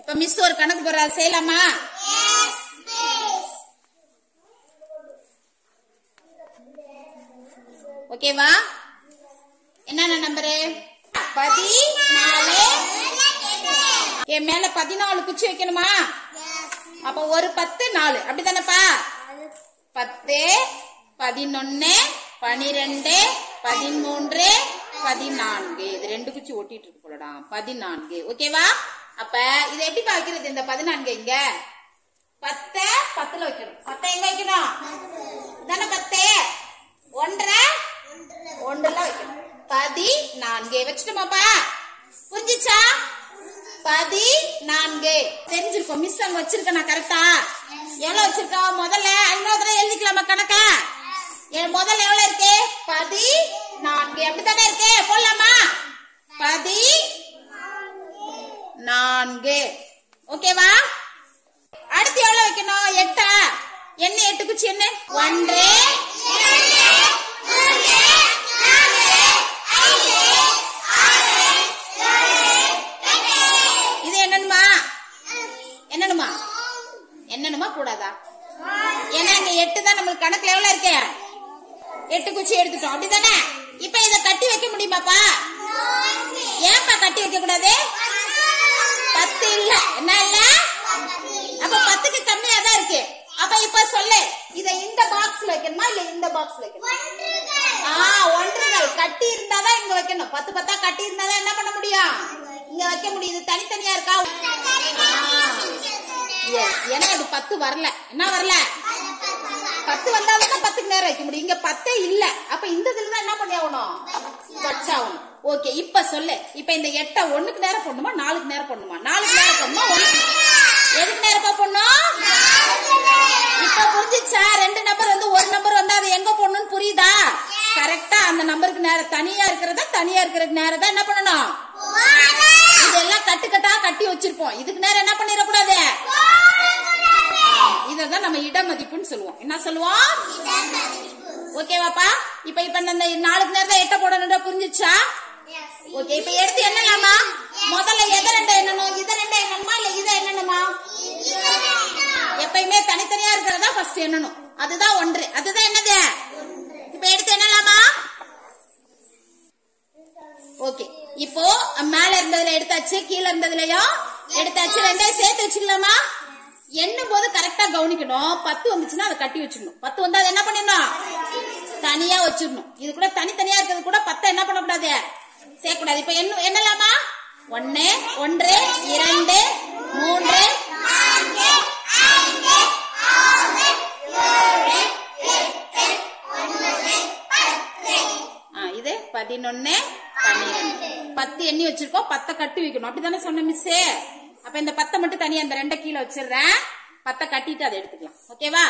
இப்ப மிஸ் ஒரு கணக்கு போடுறா செய்யலாமா ஓகேவா என்னென்ன நம்பரு பதினாலு என் மேல பதினாலு குச்சி வைக்கணுமா அப்ப ஒரு பத்து நாலு அப்படிதானப்பா பத்து பதினொன்னு பனிரெண்டு பதிமூன்று பதினான்கு இது ரெண்டு குச்சி ஒட்டிட்டு இருக்கு போலடா பதினான்கு ஓகேவா அப்ப இதை எப்படி வைக்கிறது இந்த பதினான்கு இங்க பத்த பத்துல வைக்கணும் பத்த எங்க வைக்கணும் தானே பத்து ஒன்றரை ஒன்றுல வைக்கணும் பதி நான்கு வச்சுட்டோமாப்பா புரிஞ்சுச்சா பதி நான்கு தெரிஞ்சிருக்கோம் மிஸ் அங்க வச்சிருக்கேன் நான் கரெக்டா எவ்வளவு வச்சிருக்கோம் முதல்ல இன்னொரு தடவை எழுதிக்கலாமா கணக்கா என் முதல்ல எவ்வளவு இருக்கு பதி நான்கு அப்படித்தானே இருக்கு போடலாமா பதி நான்கு ஓகேவா அடுத்து எவ்வளவு வைக்கணும் எட்டா என்ன எட்டு குச்சி என்ன ஒன்று இது என்னனுமா என்னனுமா என்னனுமா கூடாதா ஏன்னா இங்க எட்டு தான் நம்மளுக்கு கணக்குல எவ்வளவு இருக்கு எட்டு குச்சி எடுத்துட்டோம் அப்படிதானே இப்ப இத கட்டி வைக்க முடியுமாப்பா ஏன்பா கட்டி வைக்க கூடாது பத்து இல்ல என்ன இல்ல அப்ப பத்துக்கு கம்மியா தான் இருக்கு அப்ப இப்ப சொல்லு இத இந்த பாக்ஸ்ல வைக்கணுமா இல்ல இந்த பாக்ஸ்ல வைக்கணுமா ஆ ஒன்றுகள் கட்டி இருந்தாதான் இங்க வைக்கணும் பத்து பத்தா கட்டி இருந்தாதான் என்ன பண்ண முடியும் இங்க வைக்க முடியுது தனித்தனியா இருக்கா எஸ் ஏன்னா இது பத்து வரல என்ன வரல பத்து வந்தாதான் பத்துக்கு நேரம் வைக்க முடியும் இங்க பத்தே இல்ல அப்ப இந்த இதுல தான் என்ன பண்ணி ஆகணும் வச்சாகணும் ஓகே இப்ப சொல்லு இப்ப இந்த எட்ட ஒண்ணுக்கு நேரம் போடணுமா நாலுக்கு நேரம் போடணுமா நாலுக்கு நேரம் போடணுமா ஒண்ணுக்கு எதுக்கு நேரப்பா போடணும் இப்ப புரிஞ்சுச்சா ரெண்டு நம்பர் வந்து ஒரு நம்பர் வந்து அது எங்க போடணும்னு புரியுதா கரெக்டா அந்த நம்பருக்கு நேரம் தனியா இருக்கிறதா தனியா இருக்கிற நேரம் தான் என்ன பண்ணணும் இதெல்லாம் கட்டு கட்டா கட்டி வச்சிருப்போம் இதுக்கு நேரம் என்ன பண்ணிடக்கூடாது இததான் நம்ம இட மதிப்புன்னு சொல்லுவோம் என்ன சொல்லுவோம் ஓகேவாப்பா இப்ப இப்ப இந்த நாளுக்கு நேரம் எட்ட போடணும் புரிஞ்சுச்சா ஓகே இப்ப எடுத்து என்னலாமா முதல்ல எதை ரெண்டு எண்ணணும் இதை ரெண்டு எண்ணணுமா இல்ல இதை எண்ணணுமா எப்பயுமே தனித்தனியா இருக்கிறதா ஃபர்ஸ்ட் எண்ணணும் அதுதான் ஒன்று அதுதான் என்னது இப்ப எடுத்து என்னலாமா ஓகே இப்போ மேல இருந்ததுல எடுத்தாச்சு கீழ இருந்ததுலயும் எடுத்தாச்சு ரெண்டையும் சேர்த்து வச்சுக்கலாமா எண்ணும் போது கரெக்டா கவனிக்கணும் பத்து வந்துச்சுன்னா அதை கட்டி வச்சிடணும் பத்து வந்தா அதை என்ன பண்ணிடணும் தனியா வச்சிடணும் இது கூட தனித்தனியா இருக்கிறது கூட பத்த என்ன பண்ணக்கூடாது சேர்க்கக்கூடாது இப்ப என்ன என்னலாமா ஒன்னு ஒன்று இரண்டு மூன்று ஆ, இது பதினொன்னு பன்னிரெண்டு பத்து எண்ணி வச்சிருக்கோம் பத்தை கட்டி வைக்கணும் அப்படிதானே சொன்ன மிஸ் அப்ப இந்த பத்தை மட்டும் தனியா அந்த ரெண்டை கீழே வச்சிடுறேன் பத்தை கட்டிட்டு அதை எடுத்துக்கலாம் ஓகேவா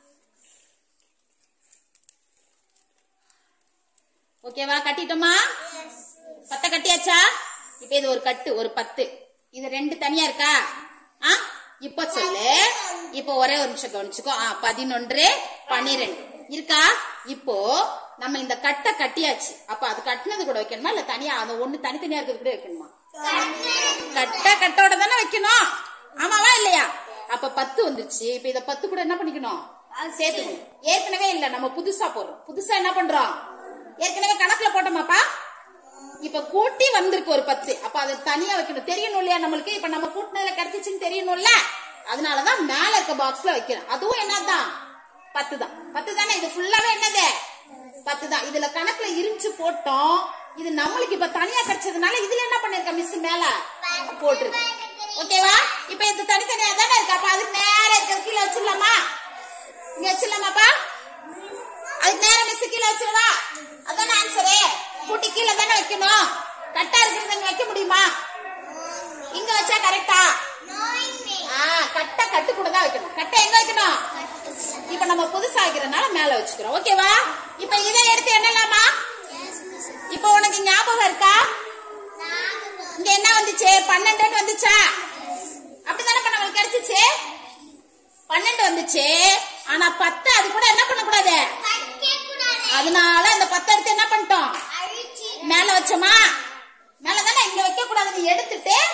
ஓகேவா கட்டிட்டோமா பத்தை கட்டியாச்சா இப்ப இது ஒரு கட்டு ஒரு பத்து இது ரெண்டு தனியா இருக்கா ஆ இப்ப சொல்லு இப்போ ஒரே ஒரு நிமிஷம் கவனிச்சுக்கோ ஆ பதினொன்று பன்னிரெண்டு இருக்கா இப்போ நம்ம இந்த கட்டை கட்டியாச்சு அப்ப அது கட்டினது கூட வைக்கணுமா இல்ல தனியா அந்த ஒண்ணு தனித்தனியா இருக்கிறது கூட வைக்கணுமா கட்ட கட்டோட தானே வைக்கணும் ஆமாவா இல்லையா அப்ப பத்து வந்துருச்சு இப்ப இத பத்து கூட என்ன பண்ணிக்கணும் சேர்த்துக்கணும் ஏற்கனவே இல்ல நம்ம புதுசா போடுறோம் புதுசா என்ன பண்றோம் ஏற்கனவே கணக்குல போட்டோமாப்பா இப்ப கூட்டி வந்திருக்கு ஒரு பத்து அப்ப அதை தனியா வைக்கணும் தெரியணும் இல்லையா நம்மளுக்கு இப்ப நம்ம கூட்டினதுல கிடைச்சிச்சுன்னு தெரியணும்ல அதனாலதான் மேல இருக்க பாக்ஸ்ல வைக்கிறோம் அதுவும் என்னதான் பத்து தான் பத்து தானே இது ஃபுல்லாவே என்னது பத்து தான் இதுல கணக்குல இருந்துச்சு போட்டோம் இது நம்மளுக்கு இப்ப தனியா கிடைச்சதுனால இதுல என்ன பண்ணிருக்க மிஸ் மேல போட்டுருக்கு ஓகேவா இப்ப இது தனித்தனியா தானே இருக்கு அப்ப அதுக்கு நேரம் இருக்கிறது கீழே வச்சிடலாமா இங்க வச்சிடலாமாப்பா அதுக்கு நேரம் மிஸ் கீழே வச்சிடவா அதானே ஆன்சரு கூட்டி கீழே தானே வைக்கணும் கட்டா இருக்கிறது அங்க வைக்க முடியுமா இங்க வச்சா கரெக்டா ஆ கட்டை கட்டு கூட தான் வைக்கணும் கட்டை எங்க வைக்கணும் இப்ப நம்ம புதுசா வைக்கிறதுனால மேல வச்சுக்கிறோம் ஓகேவா இப்ப இதை எடுத்து என்னலாமா இப்ப உனக்கு ஞாபகம் இருக்கா இங்க என்ன வந்துச்சு பன்னெண்டுன்னு வந்துச்சா அப்படிதானே இப்ப நம்மளுக்கு கிடைச்சிச்சு பன்னெண்டு வந்துச்சு ஆனா பத்து அது கூட என்ன பண்ணக்கூடாது அதனால அந்த பத்து எடுத்து என்ன பண்ணிட்டோம் மேல வச்சோமா மேல தானே இங்க வைக்க கூடாதுன்னு எடுத்துட்டு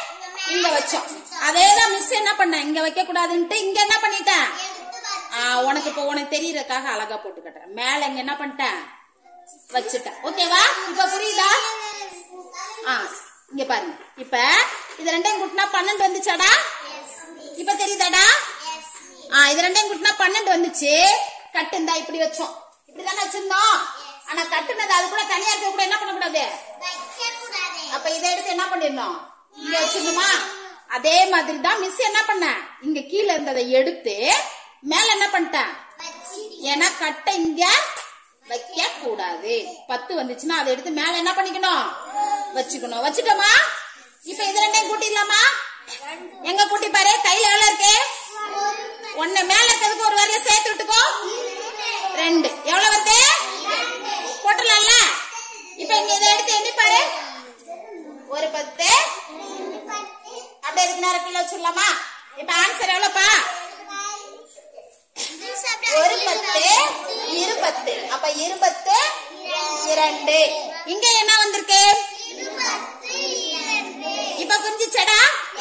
இங்க வச்சோம் அதேதான் மிஸ் என்ன பண்ண இங்க வைக்க கூடாதுன்ட்டு இங்க என்ன பண்ணிட்டேன் ஆ, உனக்கு இப்ப உனக்கு தெரியறதுக்காக அழகா போட்டு கட்டுறேன் மேல இங்க என்ன பண்ணிட்டேன் வச்சுட்டேன் ஓகேவா இப்ப புரியுதா ஆ இங்க பாருங்க இப்ப இது ரெண்டையும் கூட்டினா பன்னெண்டு வந்துச்சாடா இப்ப தெரியுதாடா ஆ இது ரெண்டையும் கூட்டினா பன்னெண்டு வந்துச்சு கட்டு இந்தா இப்படி வச்சோம் இப்படிதானே வச்சிருந்தோம் ஆனா கட்டுனது அது கூட தனியா இருக்க கூட என்ன பண்ணக்கூடாது அப்ப இதை எடுத்து என்ன பண்ணிடணும் இங்க வச்சிடணுமா அதே மாதிரி தான் மிஸ் என்ன பண்ண இங்க கீழே இருந்ததை எடுத்து மேல என்ன பண்ணிட்டேன் ஏன்னா கட்டை இங்க வைக்க கூடாது பத்து வந்துச்சுன்னா அதை எடுத்து மேல என்ன பண்ணிக்கணும் வச்சுக்கணும் வச்சுட்டோமா இப்ப இது ரெண்டையும் கூட்டிடலாமா எங்க கூட்டி பாரு கையில எவ்வளவு இருக்கு ஒண்ணு மேல இருக்கிறதுக்கு ஒரு வரைய சேர்த்து விட்டுக்கோ ரெண்டு எவ்வளவு வருது போட்டலாம்ல இப்ப இங்க இதை எடுத்து எண்ணி பாரு ஒரு பத்து அப்படியே இருக்கு நேரம் கீழே வச்சிடலாமா இப்ப ஆன்சர் எவ்வளவுப்பா ஒரு பத்து இரு பத்து அப்ப இரு பத்து இரண்டு இங்க என்ன வந்திருக்கு இப்ப புரிஞ்சுச்சடா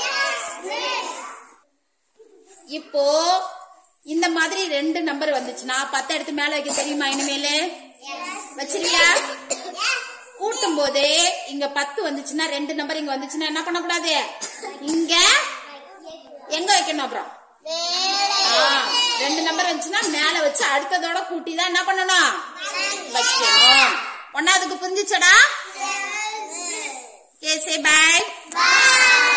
இப்போ இந்த மாதிரி ரெண்டு நம்பர் வந்துச்சுன்னா பத்து எடுத்து மேல வைக்க தெரியுமா இனிமேலு வச்சிருக்கியா கூட்டும் போது இங்க பத்து வந்துச்சுன்னா ரெண்டு நம்பர் இங்க வந்துச்சுன்னா என்ன பண்ணக்கூடாது இங்க எங்க வைக்கணும் அப்புறம் ஆ, ரெண்டு நம்பர் வந்துச்சுன்னா மேல வச்சு அடுத்ததோட கூட்டி தான் என்ன பண்ணணும் வைக்கணும் ஒன்னாவதுக்கு புரிஞ்சுச்சடா கேசே பாய் Bye.